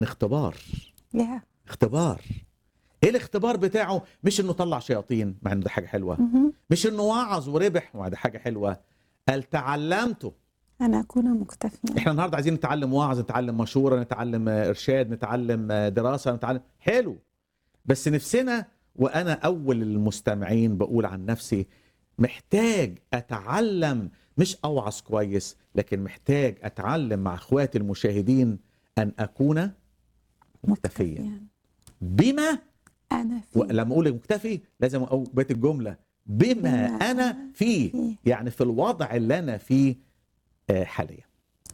اختبار يا اختبار ايه الاختبار بتاعه مش انه طلع شياطين مع انه ده حاجه حلوه مهم. مش انه وعظ وربح مع ده حاجه حلوه قال تعلمته أنا أكون مكتفيا احنا النهارده عايزين نتعلم وعظ نتعلم مشوره نتعلم آه، ارشاد نتعلم آه، دراسه نتعلم حلو بس نفسنا وانا اول المستمعين بقول عن نفسي محتاج اتعلم مش اوعظ كويس لكن محتاج اتعلم مع اخواتي المشاهدين ان اكون مكتفيا بما أنا في ولما اقول مكتفي لازم اقول بيت الجمله بما بما انا أنا فيه فيه. يعني في الوضع اللي انا فيه آه، حاليا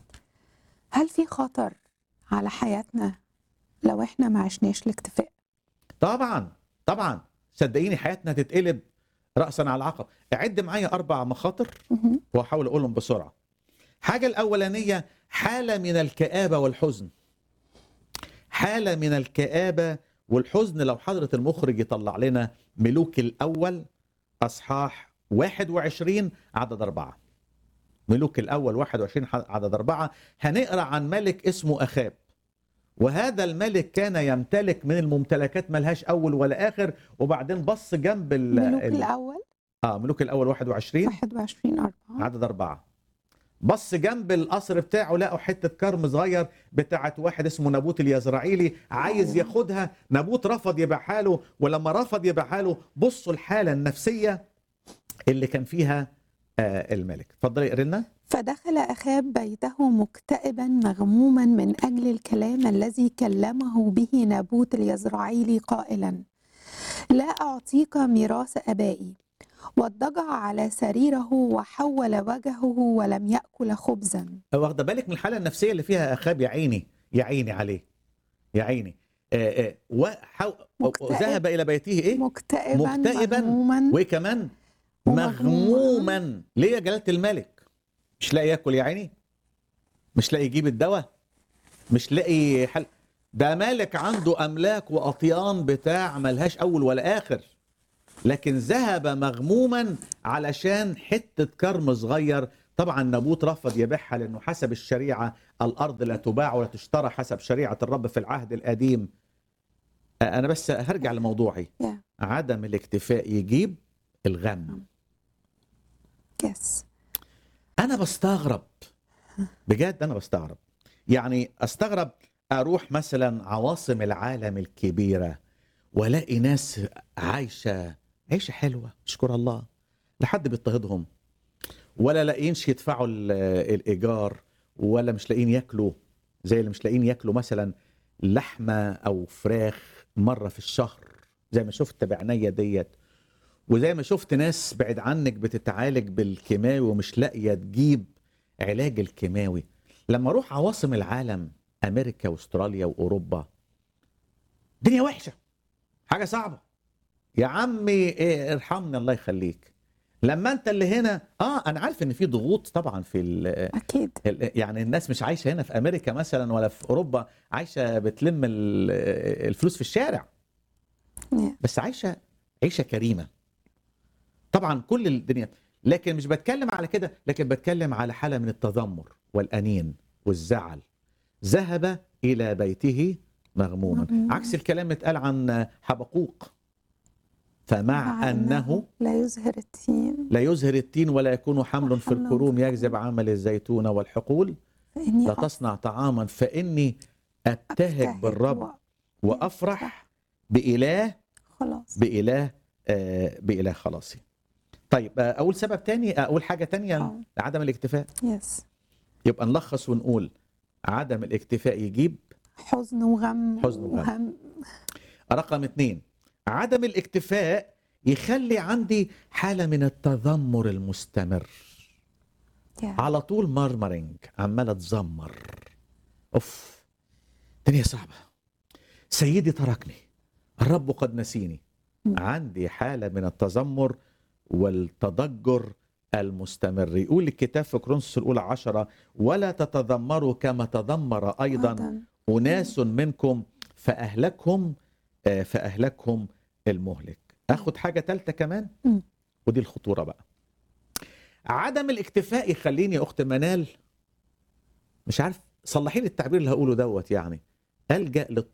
هل في خطر على حياتنا لو إحنا ما عشناش الاكتفاء طبعا طبعا صدقيني حياتنا تتقلب راسا على عقب اعد معايا اربع مخاطر مهم. وهحاول اقولهم بسرعه حاجه الاولانيه حاله من الكابه والحزن حاله من الكابه والحزن لو حضره المخرج يطلع لنا ملوك الاول اصحاح 21 عدد أربعة ملوك الأول 21 عدد أربعة هنقرأ عن ملك اسمه أخاب وهذا الملك كان يمتلك من الممتلكات ملهاش أول ولا آخر وبعدين بص جنب ال ملوك ال- الأول آه ملوك الأول 21 21 4 عدد أربعة بص جنب القصر بتاعه لقوا حتة كرم صغير بتاعت واحد اسمه نابوت اليزرعيلي عايز أيوة. ياخدها نابوت رفض يبيعها له ولما رفض يبيعها له بصوا الحالة النفسية اللي كان فيها آه الملك اتفضلي اقري لنا فدخل أخاب بيته مكتئبا مغموما من أجل الكلام الذي كلمه به نابوت اليزرعيلي قائلا لا أعطيك ميراث أبائي واضطجع على سريره وحول وجهه ولم يأكل خبزا واخده بالك من الحالة النفسية اللي فيها أخاب يا عيني يا عيني عليه يا عيني آه آه وحو... مكتئب. ذهب إلى بيته إيه مكتئبا, مكتئبا مغموما وايه كمان ومغموما. مغموما ليه يا جلاله الملك مش لاقي ياكل يا عيني مش لاقي يجيب الدواء مش لاقي حل ده مالك عنده املاك واطيان بتاع ملهاش اول ولا اخر لكن ذهب مغموما علشان حته كرم صغير طبعا نابوت رفض يبيعها لانه حسب الشريعه الارض لا تباع ولا تشترى حسب شريعه الرب في العهد القديم انا بس هرجع لموضوعي يا عدم الاكتفاء يجيب الغم يس انا بستغرب بجد انا بستغرب يعني استغرب اروح مثلا عواصم العالم الكبيره والاقي ناس عايشه عيشه حلوه اشكر الله لا حد بيضطهدهم ولا لاقينش يدفعوا ال- الايجار ولا مش لاقيين ياكلوا زي اللي مش لاقيين ياكلوا مثلا لحمه او فراخ مره في الشهر زي ما شفت بعينيا ديت وزي ما شفت ناس بعد عنك بتتعالج بالكيماوي ومش لاقيه تجيب علاج الكيماوي لما اروح عواصم العالم امريكا واستراليا واوروبا الدنيا وحشه حاجه صعبه يا عمي إيه ارحمني الله يخليك لما انت اللي هنا اه انا عارف ان في ضغوط طبعا في ال- أكيد ال- يعني الناس مش عايشه هنا في امريكا مثلا ولا في اوروبا عايشه بتلم ال- الفلوس في الشارع يا. بس عايشه عيشه كريمه طبعا كل الدنيا لكن مش بتكلم على كده لكن بتكلم على حاله من التذمر والانين والزعل ذهب الى بيته مغموما مغموما. عكس الكلام اتقال عن حبقوق فمع مع انه لا يزهر التين لا يزهر التين ولا يكون حمل في وحمل الكروم في يجذب عمل الزيتون والحقول فإني لا تصنع طعاما فاني ابتهج بالرب و- وافرح باله خلاص باله آه باله خلاصي طيب آه اول سبب تاني آه، اول حاجه تانية آه. عدم الاكتفاء يس يبقى نلخص ونقول عدم الاكتفاء يجيب حزن وغم حزن وغم. وهم رقم اتنين عدم الاكتفاء يخلي عندي حاله من التذمر المستمر يا. على طول مرمرنج عماله تزمر اوف الدنيا صعبه سيدي تركني الرب قد نسيني مم. عندي حاله من التذمر والتضجر المستمر يقول الكتاب في كرونس الاولى عشرة ولا تتذمروا كما تذمر ايضا اناس منكم فاهلكهم آه، فاهلكهم المهلك اخد حاجه ثالثه كمان مم. ودي الخطوره بقى عدم الاكتفاء يخليني يا اخت منال مش عارف صلحي لي التعبير اللي هقوله دوت يعني الجا للطب